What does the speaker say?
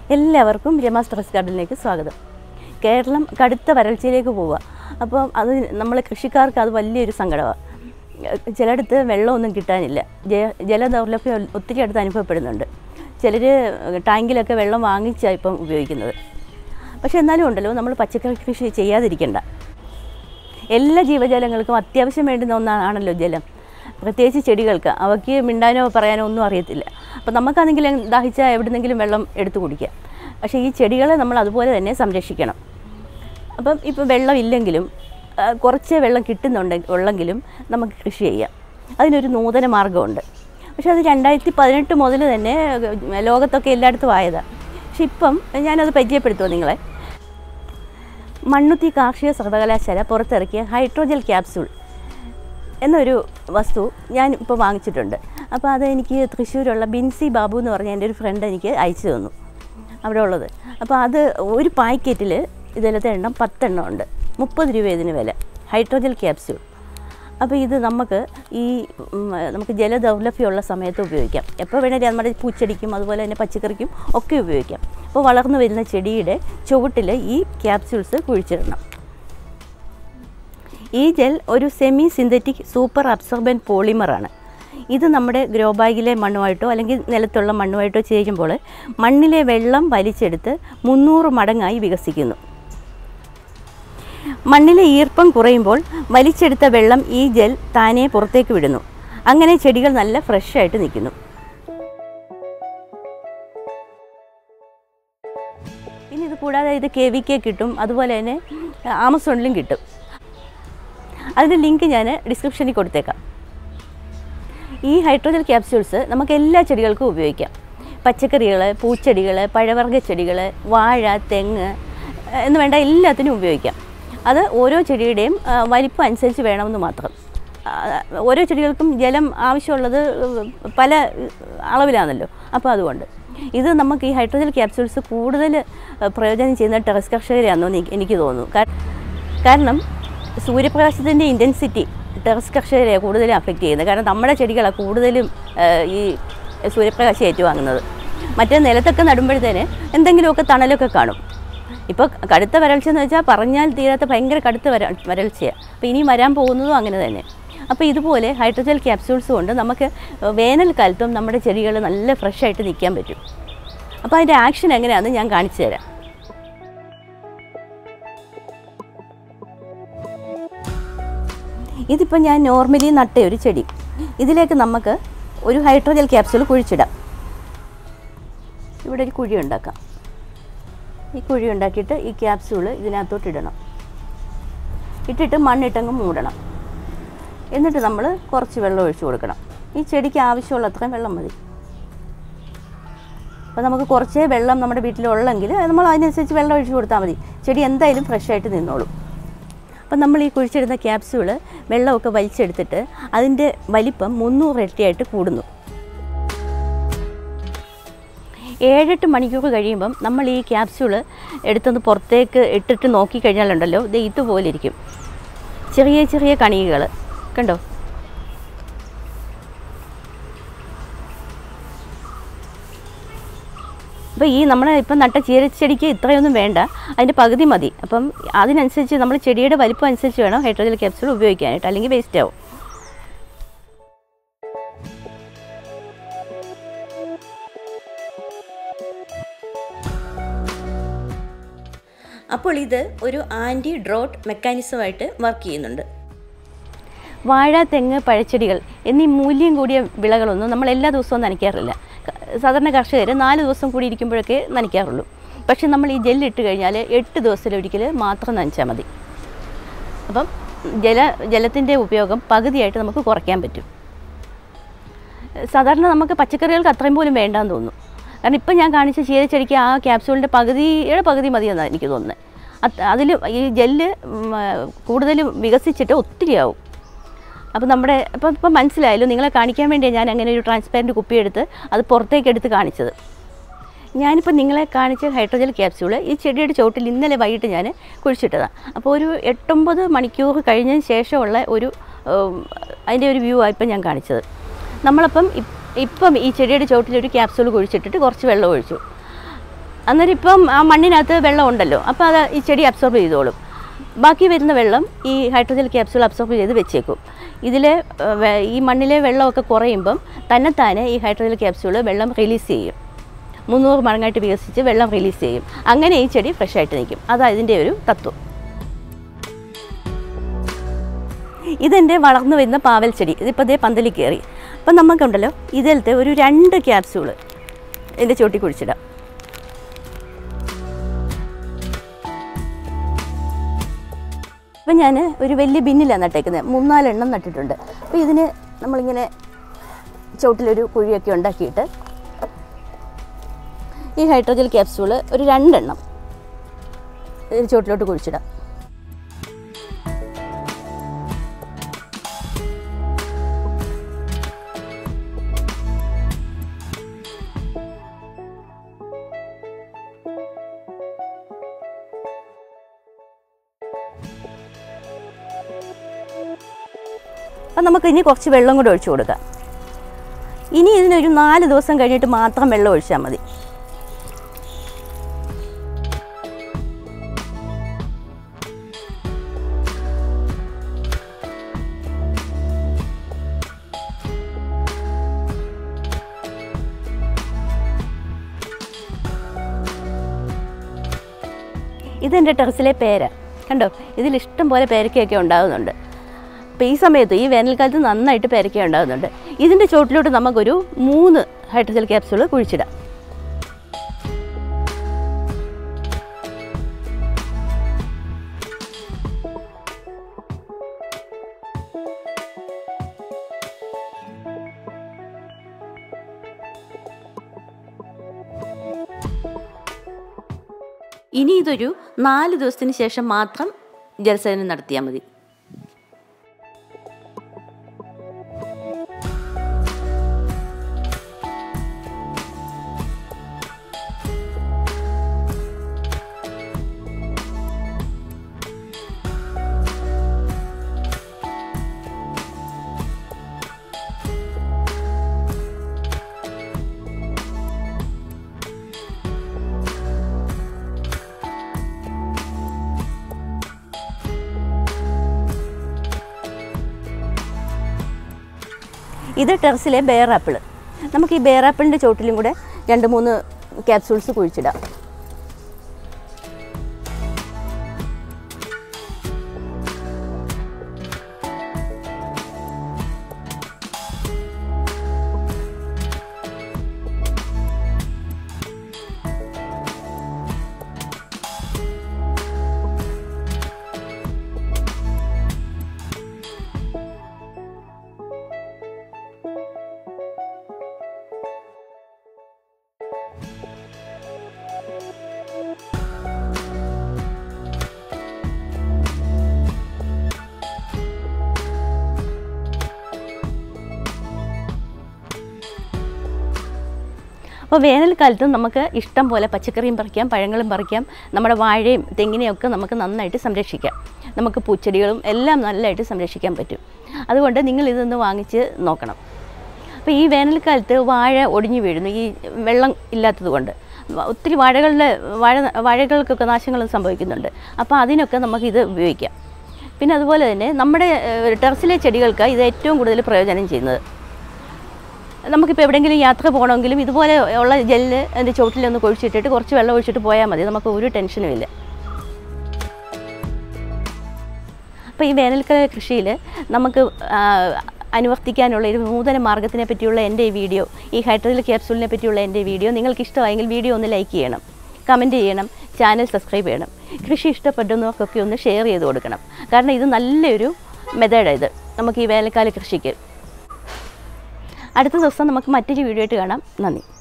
എല്ലാവർക്കും രമാസ് ടെറസ് ഗാർഡനിലേക്ക് സ്വാഗതം കേരളം കടുത്ത വരൾച്ചയിലേക്ക് പോവുക അപ്പോൾ അത് നമ്മൾ കൃഷിക്കാർക്ക് അത് വലിയൊരു സങ്കടമാണ് ചിലയിടത്ത് വെള്ളമൊന്നും കിട്ടാനില്ല ജ- ജലദൗർലഭ്യം ഒത്തിരി അടുത്ത് അനുഭവപ്പെടുന്നുണ്ട് ചിലർ ടാങ്കിലൊക്കെ വെള്ളം വാങ്ങിച്ചാണ് ഇപ്പം ഉപയോഗിക്കുന്നത് പക്ഷേ എന്നാലും ഉണ്ടല്ലോ നമ്മൾ പച്ചക്കറി കൃഷി ചെയ്യാതിരിക്കണ്ട എല്ലാ ജീവജാലങ്ങൾക്കും അത്യാവശ്യം വേണ്ടുന്ന ഒന്നാണല്ലോ ജലം പ്രത്യേകിച്ച് ചെടികൾക്ക് അവയ്ക്ക് മിണ്ടാനോ പറയാനോ ഒന്നും അറിയത്തില്ല അപ്പോൾ നമുക്കാണെങ്കിൽ ദാഹിച്ചാൽ എവിടുന്നെങ്കിലും വെള്ളം എടുത്തു കുടിക്കാം പക്ഷേ ഈ ചെടികളെ നമ്മൾ അതുപോലെ തന്നെ സംരക്ഷിക്കണം അപ്പം ഇപ്പോൾ വെള്ളം ഇല്ലെങ്കിലും ആ, കുറച്ച് വെള്ളം കിട്ടുന്നുണ്ട് ഉള്ളെങ്കിലും നമുക്ക് കൃഷി ചെയ്യാം അതിനൊരു നൂതന മാർഗ്ഗമുണ്ട് പക്ഷേ അത് രണ്ടായിരത്തി പതിനെട്ട് മുതൽ തന്നെ ലോകത്തൊക്കെ എല്ലായിടത്തും ആയതാണ് പക്ഷെ ഇപ്പം ഞാനത് പരിചയപ്പെടുത്തുമോ നിങ്ങളെ മണ്ണുത്തി കാർഷിക സർവകലാശാല പുറത്തിറക്കിയ ഹൈഡ്രോജൽ ക്യാപ്സൂൾ എന്നൊരു വസ്തു ഞാൻ ഇപ്പോൾ വാങ്ങിച്ചിട്ടുണ്ട് അപ്പോൾ അത് എനിക്ക് തൃശ്ശൂരുള്ള ബിൻസി ബാബു എന്ന് പറഞ്ഞ എൻ്റെ ഒരു ഫ്രണ്ട് എനിക്ക് അയച്ചു തന്നു അവിടെ ഉള്ളത് അപ്പോൾ അത് ഒരു പാക്കറ്റിൽ ഇതിലത്തെ എണ്ണം പത്തെണ്ണം ഉണ്ട് മുപ്പത് രൂപ ഇതിന് വില ഹൈഡ്രോജൽ ക്യാപ്സ്യൂൾ അപ്പോൾ ഇത് നമുക്ക് ഈ ഉം, നമുക്ക് ജലദൗർലഭ്യമുള്ള സമയത്ത് ഉപയോഗിക്കാം എപ്പോൾ വേണേലും നമ്മുടെ പൂച്ചെടിക്കും അതുപോലെ തന്നെ പച്ചക്കറിക്കും ഒക്കെ ഉപയോഗിക്കാം അപ്പോൾ വളർന്നു വരുന്ന ചെടിയുടെ ചുവട്ടിൽ ഈ ക്യാപ്സ്യൂൾസ് കുഴിച്ചിടണം ഈ ജെൽ ഒരു സെമി സിന്തറ്റിക് സൂപ്പർ അബ്സോർബൻ പോളിമറാണ് ഇത് നമ്മുടെ ഗ്രോ ബാഗിലെ മണ്ണുമായിട്ടോ അല്ലെങ്കിൽ നിലത്തുള്ള മണ്ണുമായിട്ടോ ചേരുമ്പോൾ മണ്ണിലെ വെള്ളം വലിച്ചെടുത്ത് മുന്നൂറ് മടങ്ങായി വികസിക്കുന്നു മണ്ണിലെ ഈർപ്പം കുറയുമ്പോൾ വലിച്ചെടുത്ത വെള്ളം ഈ ജെൽ താനെ പുറത്തേക്ക് വിടുന്നു അങ്ങനെ ചെടികൾ നല്ല ഫ്രഷ് ആയിട്ട് നിൽക്കുന്നു പിന്നെ ഇത് കൂടാതെ ഇത് കെ വി കെ കിട്ടും അതുപോലെ തന്നെ ആമസോണിലും കിട്ടും അതിൻ്റെ ലിങ്ക് ഞാൻ ഡിസ്ക്രിപ്ഷനിൽ കൊടുത്തേക്കാം ഈ ഹൈഡ്രോജൽ ക്യാപ്സ്യൂൾസ് നമുക്ക് എല്ലാ ചെടികൾക്കും ഉപയോഗിക്കാം പച്ചക്കറികൾ പൂച്ചെടികൾ പഴവർഗ്ഗ ചെടികൾ വാഴ തെങ്ങ് ഏഹ് എന്ന് വേണ്ട എല്ലാത്തിനും ഉപയോഗിക്കാം അത് ഓരോ ചെടിയുടെയും ആ, വലിപ്പം അനുസരിച്ച് വേണമെന്ന് മാത്രം ആ, ഓരോ ചെടികൾക്കും ജലം ആവശ്യമുള്ളത് പല അളവിലാണല്ലോ അപ്പോൾ അതുകൊണ്ട് ഇത് നമുക്ക് ഈ ഹൈഡ്രോജൽ ക്യാപ്സ്യൂൾസ് കൂടുതൽ പ്രയോജനം ചെയ്യുന്ന ടെറസ് കർഷകരെയാണെന്ന് എനിക്ക് തോന്നുന്നു കാ- കാരണം സൂര്യപ്രകാശത്തിൻ്റെ ഇൻറ്റൻസിറ്റി ടെറസ് കർഷകരെ കൂടുതലും അഫക്റ്റ് ചെയ്യുന്നത് കാരണം നമ്മുടെ ചെടികളാണ് കൂടുതലും ആ, ഈ സൂര്യപ്രകാശം ഏറ്റുവാങ്ങുന്നത് മറ്റേ നിലത്തൊക്കെ നടുമ്പോഴത്തേന് എന്തെങ്കിലുമൊക്കെ തണലൊക്കെ കാണും ഇപ്പോൾ കടുത്ത വരൾച്ച എന്ന് വെച്ചാൽ പറഞ്ഞാൽ തീരാത്ത ഭയങ്കര കടുത്ത വര വരൾച്ചയാണ് അപ്പോൾ ഇനി വരാൻ പോകുന്നതും അങ്ങനെ തന്നെ അപ്പോൾ ഇതുപോലെ ഹൈഡ്രോജൽ ക്യാപ്സ്യൂൾസ് കൊണ്ട് നമുക്ക് വേനൽക്കാലത്തും നമ്മുടെ ചെടികൾ നല്ല ഫ്രഷ് ആയിട്ട് നിൽക്കാൻ പറ്റും അപ്പോൾ അതിൻ്റെ ആക്ഷൻ എങ്ങനെയാണെന്ന് ഞാൻ കാണിച്ചു തരാം ഇതിപ്പോൾ ഞാൻ നോർമലി നട്ട ഒരു ചെടി ഇതിലേക്ക് നമുക്ക് ഒരു ഹൈഡ്രോജൽ ക്യാപ്സ്യൂൾ കുഴിച്ചിടാം ഇവിടെ ഒരു കുഴി ഉണ്ടാക്കാം ഈ കുഴി ഉണ്ടാക്കിയിട്ട് ഈ ക്യാപ്സ്യൂള് ഇതിനകത്തോട്ട് ഇടണം ഇട്ടിട്ട് മണ്ണിട്ടങ്ങ് മൂടണം എന്നിട്ട് നമ്മൾ കുറച്ച് വെള്ളം ഒഴിച്ചു കൊടുക്കണം ഈ ചെടിക്ക് ആവശ്യമുള്ള അത്രയും വെള്ളം മതി അപ്പോൾ നമുക്ക് കുറച്ചേ വെള്ളം നമ്മുടെ വീട്ടിലുള്ളെങ്കിൽ നമ്മൾ അതിനനുസരിച്ച് വെള്ളം ഒഴിച്ചു കൊടുത്താൽ മതി ചെടി എന്തായാലും ഫ്രഷ് ആയിട്ട് നിന്നോളും അപ്പം നമ്മൾ ഈ കുഴിച്ചിടുന്ന ക്യാപ്സ്യൂള് വെള്ളമൊക്കെ വലിച്ചെടുത്തിട്ട് അതിൻ്റെ വലിപ്പം മുന്നൂറ് ഇരട്ടിയായിട്ട് കൂടുന്നു ഏഴെട്ട് മണിക്കൂർ കഴിയുമ്പം നമ്മൾ ഈ ക്യാപ്സ്യൂള് എടുത്തൊന്ന് പുറത്തേക്ക് ഇട്ടിട്ട് നോക്കിക്കഴിഞ്ഞാലുണ്ടല്ലോ ഇത് ഇതുപോലെ ഇരിക്കും ചെറിയ ചെറിയ കണികകൾ കണ്ടോ അപ്പോൾ ഈ നമ്മൾ ഇപ്പം നട്ട ചീരച്ചെടിക്ക് ഇത്രയൊന്നും വേണ്ട അതിൻ്റെ പകുതി മതി അപ്പം അതിനനുസരിച്ച് നമ്മൾ ചെടിയുടെ വലിപ്പം അനുസരിച്ച് വേണം ഹൈഡ്രോജൽ ക്യാപ്സ്യൂൾ ഉപയോഗിക്കാനായിട്ട് അല്ലെങ്കിൽ വേസ്റ്റ് ആവും അപ്പോൾ ഇത് ഒരു ആൻറ്റി ഡ്രോട്ട് മെക്കാനിസമായിട്ട് വർക്ക് ചെയ്യുന്നുണ്ട് വാഴ തെങ്ങ് പഴച്ചെടികൾ എന്നീ മൂല്യം കൂടിയ വിളകളൊന്നും നമ്മൾ എല്ലാ ദിവസവും നനയ്ക്കാറില്ല ക- സാധാരണ കർഷകർ നാല് ദിവസം കൂടി ഇരിക്കുമ്പോഴൊക്കെ നനയ്ക്കാറുള്ളൂ പക്ഷേ നമ്മൾ ഈ ജെല്ലിട്ട് കഴിഞ്ഞാൽ എട്ട് ദിവസത്തിലൊരിക്കൽ മാത്രം നനച്ചാൽ മതി അപ്പം ജല ജലത്തിൻ്റെ ഉപയോഗം പകുതിയായിട്ട് നമുക്ക് കുറയ്ക്കാൻ പറ്റും സാധാരണ നമുക്ക് പച്ചക്കറികൾക്ക് അത്രയും പോലും വേണ്ടാന്ന് തോന്നുന്നു കാരണം ഇപ്പം ഞാൻ കാണിച്ച ചീരച്ചെടിക്ക് ആ ക്യാപ്സൂളിൻ്റെ പകുതിയുടെ പകുതി മതിയെന്നാണ് എനിക്ക് തോന്നുന്നത് അതിൽ ഈ ജെല്ല് കൂടുതൽ വികസിച്ചിട്ട് ഒത്തിരിയാവും അപ്പോൾ നമ്മുടെ ഇപ്പം ഇപ്പം മനസ്സിലായല്ലോ നിങ്ങളെ കാണിക്കാൻ വേണ്ടിയാണ് ഞാൻ അങ്ങനെ ഒരു ട്രാൻസ്പാരൻറ്റ് കുപ്പിയെടുത്ത് അത് പുറത്തേക്ക് എടുത്ത് കാണിച്ചത് ഞാനിപ്പോൾ നിങ്ങളെ കാണിച്ച ഹൈഡ്രോജൽ ക്യാപ്സ്യൂള് ഈ ചെടിയുടെ ചുവട്ടിൽ ഇന്നലെ വൈകിട്ട് ഞാൻ കുഴിച്ചിട്ടതാണ് അപ്പോൾ ഒരു എട്ടൊമ്പത് മണിക്കൂർ കഴിഞ്ഞതിന് ശേഷമുള്ള ഒരു ഉം, അതിൻ്റെ ഒരു വ്യൂ ആയിപ്പം ഞാൻ കാണിച്ചത് നമ്മളപ്പം ഇപ്- ഇപ്പം ഈ ചെടിയുടെ ചുവട്ടിൽ ഒരു ക്യാപ്സ്യൂൾ കുഴിച്ചിട്ടിട്ട് കുറച്ച് വെള്ളം ഒഴിച്ചു അന്നേരം ഇപ്പം ആ മണ്ണിനകത്ത് വെള്ളം ഉണ്ടല്ലോ അപ്പോൾ അത് ഈ ചെടി അബ്സോർബ് ചെയ്തോളും ബാക്കി വരുന്ന വെള്ളം ഈ ഹൈഡ്രോജൽ ക്യാപ്സ്യൂൾ അബ്സോർബ് ചെയ്ത് വെച്ചേക്കും ഇതിൽ ഈ മണ്ണിലെ വെള്ളമൊക്കെ കുറയുമ്പം തന്നെത്താനെ ഈ ഹൈഡ്രോജൽ ക്യാപ്സ്യൂൾ വെള്ളം റിലീസ് ചെയ്യും മുന്നൂറ് മടങ്ങായിട്ട് വികസിച്ച് വെള്ളം റിലീസ് ചെയ്യും അങ്ങനെ ഈ ചെടി ഫ്രഷ് ആയിട്ട് നിൽക്കും അതാ ഇതിൻ്റെ ഒരു തത്വം ഇതെൻ്റെ വളർന്നു വരുന്ന പാവൽ ചെടി ഇതിപ്പോൾ അതേ പന്തലിൽ കയറി അപ്പം നമുക്കുണ്ടല്ലോ ഇതിലത്തെ ഒരു രണ്ട് ക്യാപ്സ്യൂള് ഇതിൻ്റെ ചോട്ടി കുഴിച്ചിടാം അപ്പം ഞാൻ ഒരു വലിയ ബിന്നിലാണ് നട്ടേക്കുന്നത് മൂന്നാലെണ്ണം നട്ടിട്ടുണ്ട് അപ്പോൾ ഇതിന് നമ്മളിങ്ങനെ ചോട്ടിലൊരു കുഴിയൊക്കെ ഉണ്ടാക്കിയിട്ട് ഈ ഹൈഡ്രോജൽ ക്യാപ്സ്യൂള് ഒരു രണ്ടെണ്ണം ഇതിന് ചോട്ടിലോട്ട് കുഴിച്ചിടാം അപ്പം നമുക്ക് ഇനി കുറച്ച് വെള്ളം കൂടെ ഒഴിച്ചു കൊടുക്കാം ഇനി ഇതിനൊരു നാല് ദിവസം കഴിഞ്ഞിട്ട് മാത്രം വെള്ളം ഒഴിച്ചാൽ മതി ഇതെൻ്റെ ടെറസിലെ പേര കണ്ടോ ഇതിൽ ഇഷ്ടം പോലെ പേരക്കയൊക്കെ ഉണ്ടാകുന്നുണ്ട് അപ്പോൾ ഈ സമയത്ത് ഈ വേനൽക്കാലത്ത് നന്നായിട്ട് പേരക്ക ഉണ്ടാകുന്നുണ്ട് ഇതിൻ്റെ ചോട്ടിലോട്ട് നമുക്കൊരു മൂന്ന് ഹൈഡ്രജൽ ക്യാപ്സ്യൂൾ കുഴിച്ചിടാം ഇനി ഇതൊരു നാല് ദിവസത്തിന് ശേഷം മാത്രം ജലസേചനം നടത്തിയാൽ മതി ഇത് ടെറസിലെ ബെയർ ആപ്പിൾ നമുക്ക് ഈ ബെയർ ആപ്പിളിൻ്റെ ചോട്ടിലും കൂടെ രണ്ട് മൂന്ന് ക്യാപ്സൂൾസ് കുഴിച്ചിടാം അപ്പോൾ വേനൽക്കാലത്തും നമുക്ക് ഇഷ്ടം പോലെ പച്ചക്കറിയും പറിക്കാം പഴങ്ങളും പറിക്കാം നമ്മുടെ വാഴയും തെങ്ങിനെയൊക്കെ നമുക്ക് നന്നായിട്ട് സംരക്ഷിക്കാം നമുക്ക് പൂച്ചെടികളും എല്ലാം നല്ലതായിട്ട് സംരക്ഷിക്കാൻ പറ്റും അതുകൊണ്ട് നിങ്ങൾ ഇതൊന്ന് വാങ്ങിച്ച് നോക്കണം അപ്പോൾ ഈ വേനൽക്കാലത്ത് വാഴ ഒടിഞ്ഞു വീഴുന്നു ഈ വെള്ളം ഇല്ലാത്തത് കൊണ്ട് ഒത്തിരി വാഴകളുടെ വാഴ വാഴകൾക്കൊക്കെ നാശങ്ങളും സംഭവിക്കുന്നുണ്ട് അപ്പോൾ അതിനൊക്കെ നമുക്കിത് ഉപയോഗിക്കാം പിന്നെ അതുപോലെ തന്നെ നമ്മുടെ ഏഹ്, ടെറസിലെ ചെടികൾക്ക് ഇത് ഏറ്റവും കൂടുതൽ പ്രയോജനം ചെയ്യുന്നത് നമുക്കിപ്പോൾ എവിടെയെങ്കിലും യാത്ര പോകണമെങ്കിലും ഇതുപോലെ ഉള്ള ജെല്ല് അതിൻ്റെ ചുവട്ടിലൊന്ന് കൊഴിച്ചിട്ടിട്ട് കുറച്ച് വെള്ളം ഒഴിച്ചിട്ട് പോയാൽ മതി നമുക്ക് ഒരു ടെൻഷനും ഇല്ല അപ്പോൾ ഈ വേനൽക്കാല കൃഷിയിൽ നമുക്ക് ആ, അനുവർത്തിക്കാനുള്ള ഒരു നൂതന മാർഗ്ഗത്തിനെ പറ്റിയുള്ള എൻ്റെ ഈ വീഡിയോ ഈ ഹൈഡ്രോജൽ ക്യാപ്സൂളിനെ പറ്റിയുള്ള എൻ്റെ വീഡിയോ നിങ്ങൾക്ക് ഇഷ്ടമായെങ്കിൽ വീഡിയോ ഒന്ന് ലൈക്ക് ചെയ്യണം കമൻറ്റ് ചെയ്യണം ചാനൽ സബ്സ്ക്രൈബ് ചെയ്യണം കൃഷി ഇഷ്ടപ്പെടുന്നവർക്കൊക്കെ ഒന്ന് ഷെയർ ചെയ്ത് കൊടുക്കണം കാരണം ഇത് നല്ലൊരു മെത്തേഡാണ് ഇത് നമുക്ക് ഈ വേനൽക്കാല കൃഷിക്ക് അടുത്ത ദിവസം നമുക്ക് മറ്റൊരു വീഡിയോ ആയിട്ട് കാണാം നന്ദി